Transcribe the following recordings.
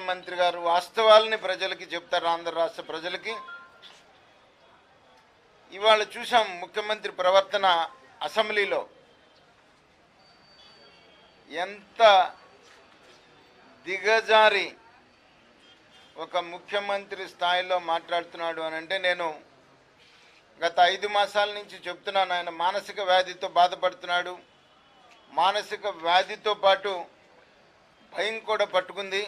ముఖ్యమంత్రి గారు వాస్తవాలని ప్రజలకి చెప్తారు ఆంధ్ర రాష్ట్ర ప్రజలకి ఇవాళ చూసాం ముఖ్యమంత్రి ప్రవర్తన అసెంబ్లీలో ఎంత దిగజారి ఒక ముఖ్యమంత్రి స్థాయిలో మాట్లాడుతున్నాడు అని అంటే నేను గత ఐదు మాసాల నుంచి చెప్తున్నాను ఆయన మానసిక వ్యాధితో బాధపడుతున్నాడు మానసిక వ్యాధితో పాటు భయం కూడా పట్టుకుంది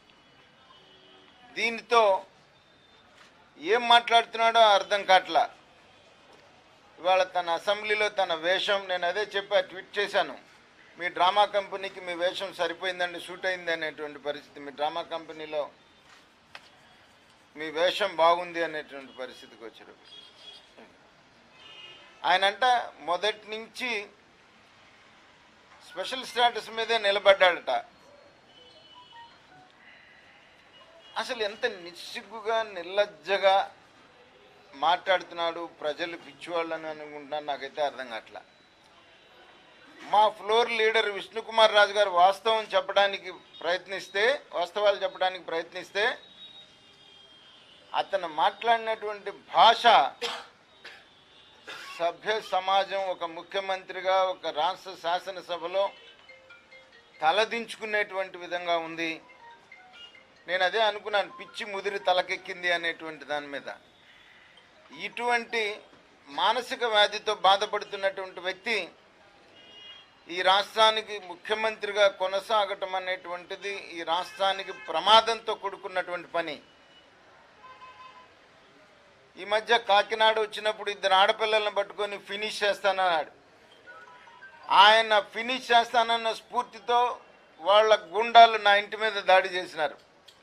దీనితో ఏం మాట్లాడుతున్నాడో అర్థం కావట్లా ఇవాళ తన అసెంబ్లీలో తన వేషం నేను అదే చెప్పా ట్వీట్ చేశాను మీ డ్రామా కంపెనీకి మీ వేషం సరిపోయిందండి షూట్ అయింది అనేటువంటి పరిస్థితి మీ డ్రామా కంపెనీలో మీ వేషం బాగుంది అనేటువంటి పరిస్థితికి వచ్చారు ఆయనంట మొదటి నుంచి స్పెషల్ స్టాటస్ మీదే నిలబడ్డాడట అసలు ఎంత నిస్సిగ్గుగా నిర్లజ్జగా మాట్లాడుతున్నాడు ప్రజలు పిచ్చివాళ్ళని అనుకుంటున్నాను నాకైతే అర్థం కావట్లా మా ఫ్లోర్ లీడర్ విష్ణుకుమార్ రాజు గారు వాస్తవం చెప్పడానికి ప్రయత్నిస్తే వాస్తవాలు చెప్పడానికి ప్రయత్నిస్తే అతను మాట్లాడినటువంటి భాష సభ్య సమాజం ఒక ముఖ్యమంత్రిగా ఒక రాష్ట్ర శాసనసభలో తలదించుకునేటువంటి విధంగా ఉంది నేను అదే అనుకున్నాను పిచ్చి ముదిరి తలకెక్కింది అనేటువంటి దాని మీద ఇటువంటి మానసిక వ్యాధితో బాధపడుతున్నటువంటి వ్యక్తి ఈ రాష్ట్రానికి ముఖ్యమంత్రిగా కొనసాగటం అనేటువంటిది ఈ రాష్ట్రానికి ప్రమాదంతో కూడుకున్నటువంటి పని ఈ మధ్య కాకినాడ వచ్చినప్పుడు ఇద్దరు ఆడపిల్లలను పట్టుకొని ఫినిష్ చేస్తానన్నాడు ఆయన ఫినిష్ చేస్తానన్న స్ఫూర్తితో వాళ్ళ గుండాలు నా ఇంటి మీద దాడి చేసినారు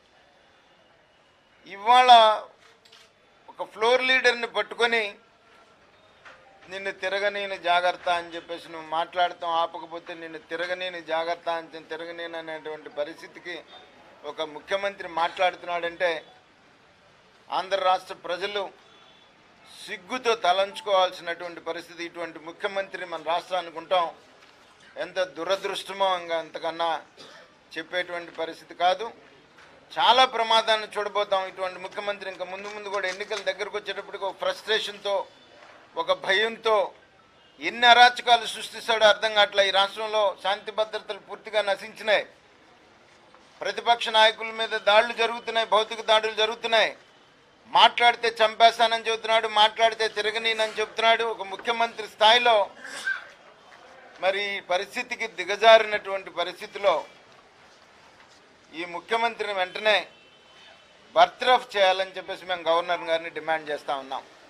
ఇవాళ ఒక ఫ్లోర్ లీడర్ని పట్టుకొని నిన్ను తిరగనీని జాగ్రత్త అని చెప్పేసి నువ్వు మాట్లాడతాం ఆపకపోతే నిన్ను తిరగనీని జాగ్రత్త అని తిరగనీని అనేటువంటి పరిస్థితికి ఒక ముఖ్యమంత్రి మాట్లాడుతున్నాడంటే ఆంధ్ర రాష్ట్ర ప్రజలు సిగ్గుతో తలంచుకోవాల్సినటువంటి పరిస్థితి ఇటువంటి ముఖ్యమంత్రి మన రాష్ట్రానికి ఉంటాం ఎంత దురదృష్టమో ఇంకా అంతకన్నా చెప్పేటువంటి పరిస్థితి కాదు చాలా ప్రమాదాన్ని చూడబోతాం ఇటువంటి ముఖ్యమంత్రి ఇంకా ముందు ముందు కూడా ఎన్నికల దగ్గరకు వచ్చేటప్పటికి ఒక ఫ్రస్ట్రేషన్తో ఒక భయంతో ఎన్ని అరాచకాలు సృష్టిస్తాడో అర్థం కావట్లే ఈ రాష్ట్రంలో శాంతి భద్రతలు పూర్తిగా నశించినాయి ప్రతిపక్ష నాయకుల మీద దాడులు జరుగుతున్నాయి భౌతిక దాడులు జరుగుతున్నాయి మాట్లాడితే చంపేస్తానని చెబుతున్నాడు మాట్లాడితే తిరగనీనని చెబుతున్నాడు ఒక ముఖ్యమంత్రి స్థాయిలో మరి ఈ పరిస్థితికి దిగజారినటువంటి పరిస్థితిలో ఈ ముఖ్యమంత్రిని వెంటనే బర్త్రఫ్ చేయాలని చెప్పేసి మేము గవర్నర్ గారిని డిమాండ్ చేస్తా ఉన్నాం